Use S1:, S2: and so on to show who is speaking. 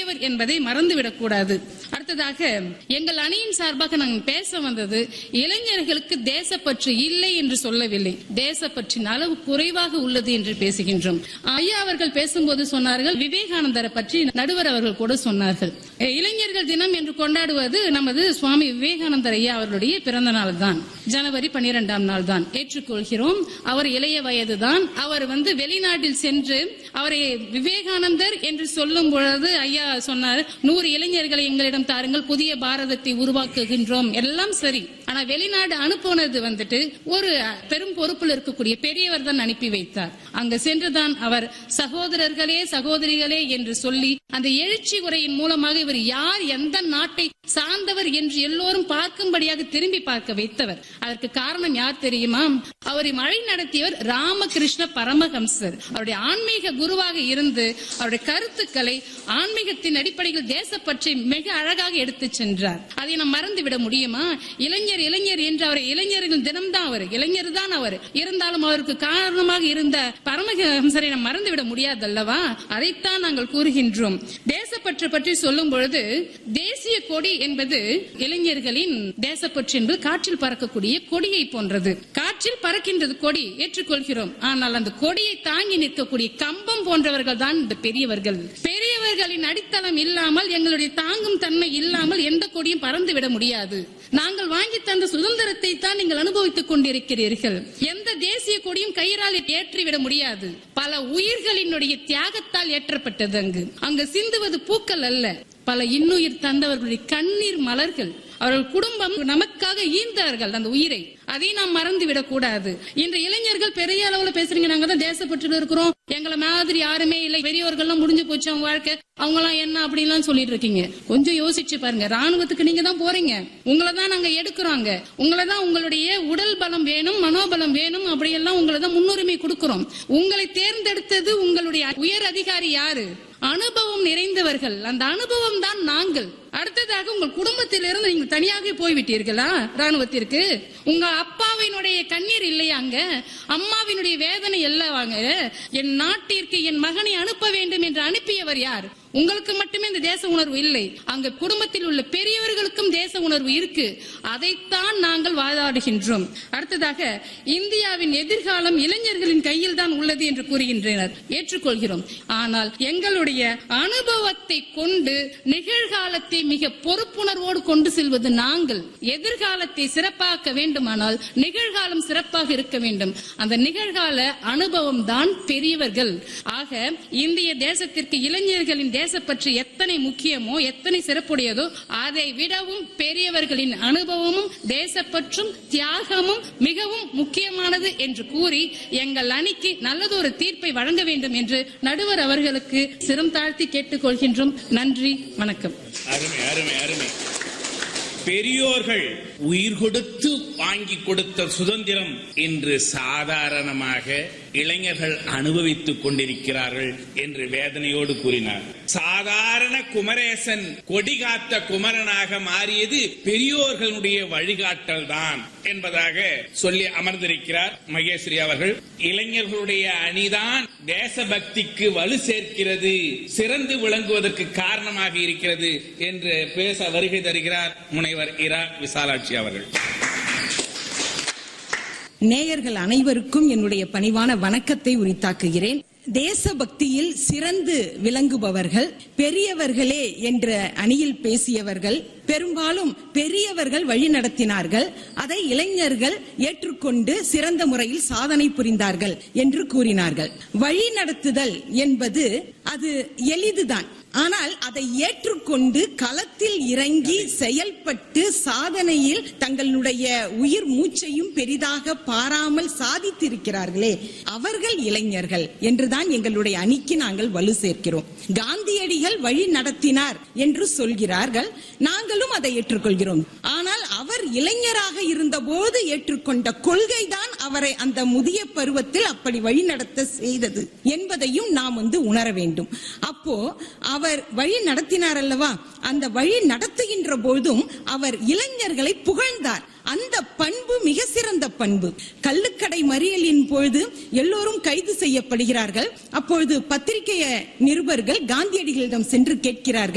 S1: பெரியவர் என்பதை மறந்துவிடக் கூடாது அடுத்ததாக எங்கள் அணியின் சார்பாக நாங்கள் பேச வந்தது இளைஞர்களுக்கு தேசப்பற்று இல்லை என்று சொல்லவில்லை தேசப்பற்றின் அளவு குறைவாக உள்ளது என்று பேசுகின்றோம் ஐயா அவர்கள் பேசும்போது சொன்னார்கள் விவேகானந்தரை பற்றி நடுவர் அவர்கள் கூட சொன்னார்கள் அஹ் இளைஞர்கள் தினம் என்று கொண்டாடுவது நமது சுவாமி விவேகானந்தர் ஐயா அவர்களுடைய பிறந்த நாள் தான் ஜனவரி பனிரெண்டாம் நாள் தான் ஏற்றுக்கொள்கிறோம் அவர் இளைய வயதுதான் அவர் வந்து வெளிநாட்டில் சென்று அவரை விவேகானந்தர் என்று சொல்லும் பொழுது ஐயா சொன்னார் நூறு இளைஞர்களை எங்களிடம் தாருங்கள் புதிய பாரதத்தை உருவாக்குகின்றோம் எல்லாம் சரி ஆனா வெளிநாடு அனுப்புனது வந்துட்டு ஒரு பெரும் பொறுப்பில் இருக்கக்கூடிய பெரியவர் தான் அனுப்பி வைத்தார் அங்க சென்றுதான் அவர் சகோதரர்களே சகோதரிகளே என்று சொல்லி அந்த எழுச்சி உரையின் மூலமாக இவர் யார் எந்த நாட்டை சார்ந்தவர் என்று எல்லோரும் பார்க்கும்படியாக திரும்பி பார்க்க வைத்தவர் அதற்கு காரணம் யார் தெரியுமா அவரை வழி நடத்தியவர் ராமகிருஷ்ண பரமஹம்சர் அவருடைய ஆன்மீக குருவாக இருந்து அவருடைய கருத்துக்களை ஆன்மீகத்தின் அடிப்படையில் தேசப்பற்றி மிக அழகாக எடுத்து சென்றார் அதை நாம் மறந்து விட முடியுமா இளைஞர் இளைஞர் என்று அவரை இளைஞர்கள் தினம்தான் அவர் இளைஞர் தான் அவர் இருந்தாலும் அவருக்கு காரணமாக இருந்த பரமஹம்சரை நாம் மறந்து விட முடியாது அல்லவா அதைத்தான் நாங்கள் கூறுகின்றோம் தேசப்பற்று பற்றி சொல்லும் பொழுது தேசிய கொடி என்பது இளைஞர்களின் தேசப்பற்று என்பது காற்றில் பறக்கக்கூடிய கொடியை போன்றது காற்றில் பறக்கின்றது கொடி ஏற்றுக்கொள்கிறோம் ஆனால் அந்த கொடியை தாங்கி நிற்கக்கூடிய கம்பம் போன்றவர்கள் தான் இந்த பெரியவர்கள் பெரியவர்களின் அடித்தளம் இல்லாமல் எங்களுடைய தாங்கும் தன்மை இல்லாமல் எந்த கொடியும் பறந்து விட முடியாது நாங்கள் வாங்கி தந்த சுதந்திரத்தை தான் நீங்கள் அனுபவித்துக் கொண்டிருக்கிறீர்கள் எந்த தேசிய கொடியும் கயிறால் ஏற்றிவிட முடியாது பல உயிர்களினுடைய தியாகத்தால் ஏற்றப்பட்டது அங்கு அங்கு சிந்துவது பூக்கள் அல்ல பல இன்னுயிர் தந்தவர்களுடைய கண்ணீர் மலர்கள் அவர்கள் குடும்பம் நமக்காக ஈந்தார்கள் அந்த உயிரை அதை நாம் மறந்து விடக் கூடாது இன்று இளைஞர்கள் பெரிய அளவுல பேசுறீங்க நாங்க தான் தேசப்பற்று இருக்கிறோம் எங்களை மாதிரி யாருமே இல்லை பெரியவர்கள் எல்லாம் முடிஞ்சு போச்சு அவங்க வாழ்க்கை அவங்க எல்லாம் என்ன அப்படிலாம் சொல்லிட்டு இருக்கீங்க கொஞ்சம் யோசிச்சு பாருங்க ராணுவத்துக்கு நீங்க தான் போறீங்க உங்களை தான் நாங்க எடுக்கிறோங்க உங்களை தான் உங்களுடைய உடல் பலம் வேணும் மனோபலம் வேணும் அப்படியெல்லாம் உங்களை தான் முன்னுரிமை கொடுக்கிறோம் உங்களை தேர்ந்தெடுத்தது உங்களுடைய உயர் அதிகாரி யாரு அனுபவம் நிறைந்தவர்கள் அந்த அனுபவம் தான் நாங்கள் அடுத்ததாக உங்கள் குடும்பத்திலிருந்து நீங்கள் தனியாக போய்விட்டீர்களா ராணுவத்திற்கு உங்க அப்பாவினுடைய கண்ணீர் இல்லையா அங்க அம்மாவினுடைய வேதனை அல்லவாங்க என் நாட்டிற்கு என் மகனை அனுப்ப வேண்டும் என்று அனுப்பியவர் யார் உங்களுக்கு மட்டுமே இந்த தேச உணர்வு இல்லை அங்க குடும்பத்தில் உள்ள பெரியவர்களுக்கும் தேச உணர்வு இருக்கு அதைத்தான் நாங்கள் வாதாடுகின்றோம் அடுத்ததாக இந்தியாவின் எதிர்காலம் இளைஞர்களின் கையில் தான் உள்ளது என்று கூறுகின்றனர் ஏற்றுக்கொள்கிறோம் ஆனால் எங்களுடைய அனுபவத்தை கொண்டு நிகழ்காலத்தை மிக பொறுப்புணர்வோடு கொண்டு செல்வது நாங்கள் எதிர்காலத்தை சிறப்பாக்க வேண்டுமானால் நிகழ்காலம் சிறப்பாக இருக்க வேண்டும் அந்த நிகழ்கால அனுபவம் தான் பெரியவர்கள் ஆக இந்திய தேசத்திற்கு இளைஞர்களின் தேசப்பற்று எத்தனை முக்கியமோ எத்தனை சிறப்புடையதோ அதை விடவும் பெரியவர்களின் அனுபவமும் தேசப்பற்றும் தியாகமும் மிகவும் முக்கியமானது என்று கூறி எங்கள் அணிக்கு நல்லதொரு தீர்ப்பை வழங்க வேண்டும் என்று நடுவர் அவர்களுக்கு சிரம் தாழ்த்தி கேட்டுக்கொள்கின்றோம் நன்றி வணக்கம்
S2: அருமை அருமை அருமை பெரியோர்கள் உயிர் கொடுத்து வாங்கி கொடுத்த சுதந்திரம் இன்று சாதாரணமாக இளைஞர்கள் அனுபவித்துக் கொண்டிருக்கிறார்கள் என்று வேதனையோடு கூறினார் சாதாரண குமரேசன் கொடி காத்த குமரனாக மாறியது பெரியோர்களுடைய வழிகாட்டல் தான் என்பதாக சொல்லி அமர்ந்திருக்கிறார் மகேஸ்வரி அவர்கள் இளைஞர்களுடைய அணிதான் தேசபக்திக்கு வலு சேர்க்கிறது சிறந்து விளங்குவதற்கு காரணமாக இருக்கிறது என்று பேச வருகை தருகிறார் முனைவர் இரா விசாலாட்சி அவர்கள்
S3: நேயர்கள் அனைவருக்கும் என்னுடைய பணிவான வணக்கத்தை உரித்தாக்குகிறேன் தேசபக்தியில் சிறந்து விளங்குபவர்கள் பெரியவர்களே என்ற அணியில் பேசியவர்கள் பெரும்பாலும் பெரியவர்கள் வழி நடத்தினார்கள் அதை இளைஞர்கள் ஏற்றுக்கொண்டு சிறந்த முறையில் சாதனை புரிந்தார்கள் என்று கூறினார்கள் வழி நடத்துதல் என்பது அது எளிதுதான் ஆனால் அதை ஏற்றுக்கொண்டு களத்தில் இறங்கி செயல்பட்டு சாதனையில் தங்களுடைய உயிர் மூச்சையும் பெரிதாக பாராமல் சாதித்திருக்கிறார்களே அவர்கள் இளைஞர்கள் என்றுதான் எங்களுடைய அணிக்கு நாங்கள் வலு சேர்க்கிறோம் காந்தியடிகள் வழி நடத்தினார் என்று சொல்கிறார்கள் நாங்களும் அதை ஏற்றுக்கொள்கிறோம் ஆனால் அவர் இளைஞராக இருந்தபோது ஏற்றுக்கொண்ட கொள்கைதான் அவரை அந்த முதிய பருவத்தில் அப்படி வழி நடத்த செய்தது என்பதையும் நாம் வந்து உணர வேண்டும் அப்போ அவர் வழி நடத்தினார் அல்லவா அந்த வழி நடத்துகின்ற போதும் அவர் இளைஞர்களை புகழ்ந்தார் அந்த பண்பு மிக சிறந்த பண்பு கள்ளுக்கடை மறியலின் பொழுது எல்லோரும் கைது செய்யப்படுகிறார்கள் அப்பொழுது பத்திரிகை நிருபர்கள் காந்தியடிகளிடம் சென்று கேட்கிறார்கள்